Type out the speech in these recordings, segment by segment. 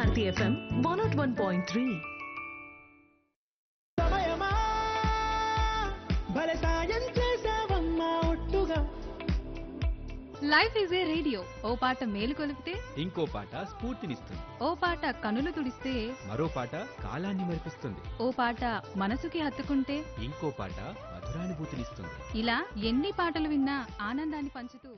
Bharati FM one not one point three సమయమా భలే సాయం చేసావమ్మా ఒట్టుగా లైఫ్ ఈజ్ ఏ రేడియో ఓ పాట మేలు కొలిపితే ఇంకో పాట స్ఫూర్తినిస్తుంది ఓ పాట కనులు తుడిస్తే మరో పాట కాలాన్ని మరిపిస్తుంది ఓ పాట మనసుకి హత్తుకుంటే ఇంకో పాట మధురానుభూతినిస్తుంది ఇలా ఎన్ని పాటలు విన్నా ఆనందాన్ని పంచుతూ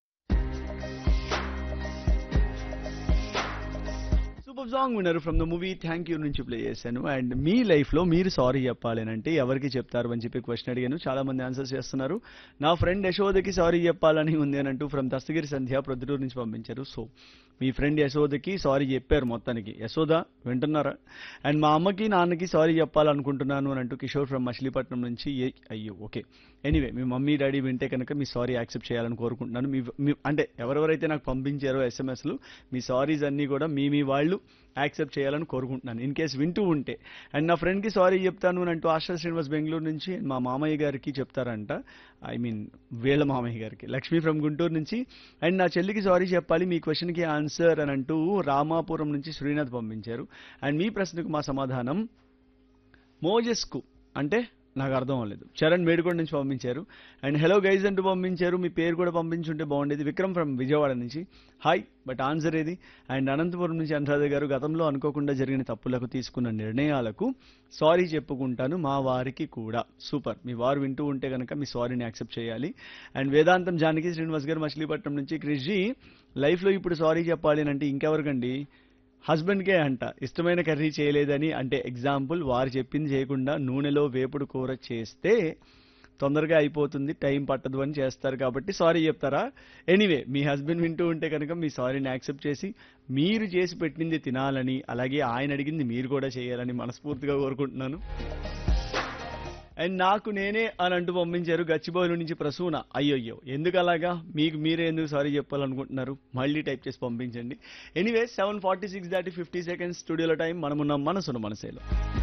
సూపర్ సాంగ్ విన్నారు from the movie thank you నుంచి ప్లే చేశాను అండ్ మీ లైఫ్లో మీరు సారీ చెప్పాలి అని అంటే ఎవరికి చెప్తారు అని చెప్పి క్వశ్చన్ అడిగాను చాలా మంది ఆన్సర్స్ చేస్తున్నారు నా ఫ్రెండ్ యశోదకి సారీ చెప్పాలని ఉంది అని అంటూ ఫ్రమ్ దస్తగిరి సంధ్య ప్రొద్దుటూరు నుంచి పంపించారు సో మీ ఫ్రెండ్ యశోదకి సారీ చెప్పారు మొత్తానికి యశోద వింటున్నారా అండ్ మా అమ్మకి నాన్నకి సారీ చెప్పాలనుకుంటున్నాను అని అంటూ కిషోర్ ఫ్రమ్ మచిలీపట్నం నుంచి ఏ అయ్యో ఓకే ఎనీవే మీ మమ్మీ డాడీ వింటే కనుక మీ సారీ యాక్సెప్ట్ చేయాలని కోరుకుంటున్నాను మీ మీ- అంటే ఎవరెవరైతే నాకు పంపించారో ఎస్ఎంఎస్లు మీ సారీస్ అన్నీ కూడా మీ మీ వాళ్ళు యాక్సెప్ట్ చేయాలని కోరుకుంటున్నాను ఇన్ కేస్ వింటూ ఉంటే అండ్ నా ఫ్రెండ్కి సారీ చెప్తాను అని అంటూ ఆశా శ్రీనివాస్ బెంగళూరు నుంచి మా మామయ్య గారికి చెప్తారంట ఐ మీన్ వీళ్ళ మామయ్య గారికి లక్ష్మీ ఫ్రమ్ గుంటూరు నుంచి అండ్ నా చెల్లికి సారీ చెప్పాలి మీ క్వశ్చన్కి ఆన్సర్ అని అంటూ రామాపురం నుంచి శ్రీనాథ్ పంపించారు అండ్ మీ ప్రశ్నకు మా సమాధానం మోజెస్కు అంటే నాకు అర్థం అవ్వలేదు చరణ్ మేడుకోట నుంచి పంపించారు అండ్ హలో గైజ్ అంటూ పంపించారు మీ పేరు కూడా పంపించుంటే బాగుండేది విక్రమ్ ఫ్రమ్ విజయవాడ నుంచి హాయ్ బట్ ఆన్సర్ ఏది అండ్ అనంతపురం నుంచి అనురాధ గారు గతంలో అనుకోకుండా జరిగిన తప్పులకు తీసుకున్న నిర్ణయాలకు సారీ చెప్పుకుంటాను మా వారికి కూడా సూపర్ మీ వారు వింటూ ఉంటే కనుక మీ సారీని యాక్సెప్ట్ చేయాలి అండ్ వేదాంతం జానకి శ్రీనివాస్ గారు మచిలీపట్నం నుంచి క్రిష్జీ లైఫ్లో ఇప్పుడు సారీ చెప్పాలి అని అంటే ఇంకెవరికండి హస్బెండ్కే అంట ఇష్టమైన కర్రీ చేయలేదని అంటే ఎగ్జాంపుల్ వారు చెప్పింది చేయకుండా నూనెలో వేపుడు కూర చేస్తే తొందరగా అయిపోతుంది టైం పట్టదు అని చేస్తారు కాబట్టి సారీ చెప్తారా ఎనీవే మీ హస్బెండ్ వింటూ ఉంటే కనుక మీ సారీని యాక్సెప్ట్ చేసి మీరు చేసి పెట్టింది తినాలని అలాగే ఆయన అడిగింది మీరు కూడా చేయాలని మనస్ఫూర్తిగా కోరుకుంటున్నాను అండ్ నాకు నేనే అని అంటూ పంపించారు గచ్చిబౌలి నుంచి ప్రసూన అయ్యయ్యో ఎందుకు అలాగా మీకు మీరే ఎందుకు సారీ చెప్పాలనుకుంటున్నారు మళ్ళీ టైప్ చేసి పంపించండి ఎనీవే సెవెన్ ఫార్టీ సిక్స్ దాటి ఫిఫ్టీ సెకండ్స్ స్టూడియోలో టైం మనమున్న మనసును మనసేలో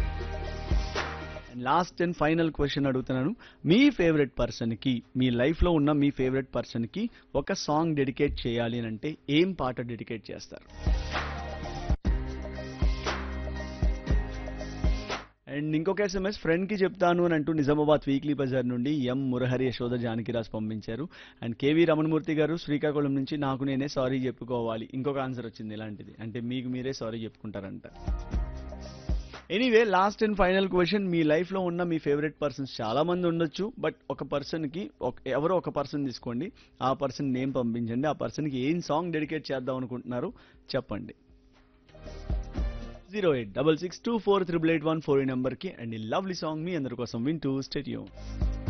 లాస్ట్ అండ్ ఫైనల్ క్వశ్చన్ అడుగుతున్నాను మీ ఫేవరెట్ పర్సన్కి మీ లైఫ్లో ఉన్న మీ ఫేవరెట్ పర్సన్కి ఒక సాంగ్ డెడికేట్ చేయాలి అని అంటే ఏం పాట డెడికేట్ చేస్తారు అండ్ ఇంకొక ఎస్ఎంఎస్ ఫ్రెండ్ కి చెప్తాను అని అంటూ నిజామాబాద్ వీక్లీ బజార్ నుండి ఎం మురహరి యశోద జానకిరాజ్ పంపించారు అండ్ కేవీ రమణమూర్తి గారు శ్రీకాకుళం నుంచి నాకు నేనే సారీ చెప్పుకోవాలి ఇంకొక ఆన్సర్ వచ్చింది ఇలాంటిది అంటే మీకు మీరే సారీ చెప్పుకుంటారంట anyway last and final question మీ లైఫ్లో ఉన్న మీ ఫేవరెట్ పర్సన్స్ చాలా మంది ఉండొచ్చు బట్ ఒక పర్సన్కి ఒక ఎవరో ఒక పర్సన్ తీసుకోండి ఆ పర్సన్ నేమ్ పంపించండి ఆ పర్సన్కి ఏం సాంగ్ డెడికేట్ చేద్దాం అనుకుంటున్నారు చెప్పండి zero eight double six two four triple eight one four ఈ నెంబర్కి అండ్ ఈ లవ్లీ సాంగ్ మీ అందరి కోసం వింటూ స్టేడియం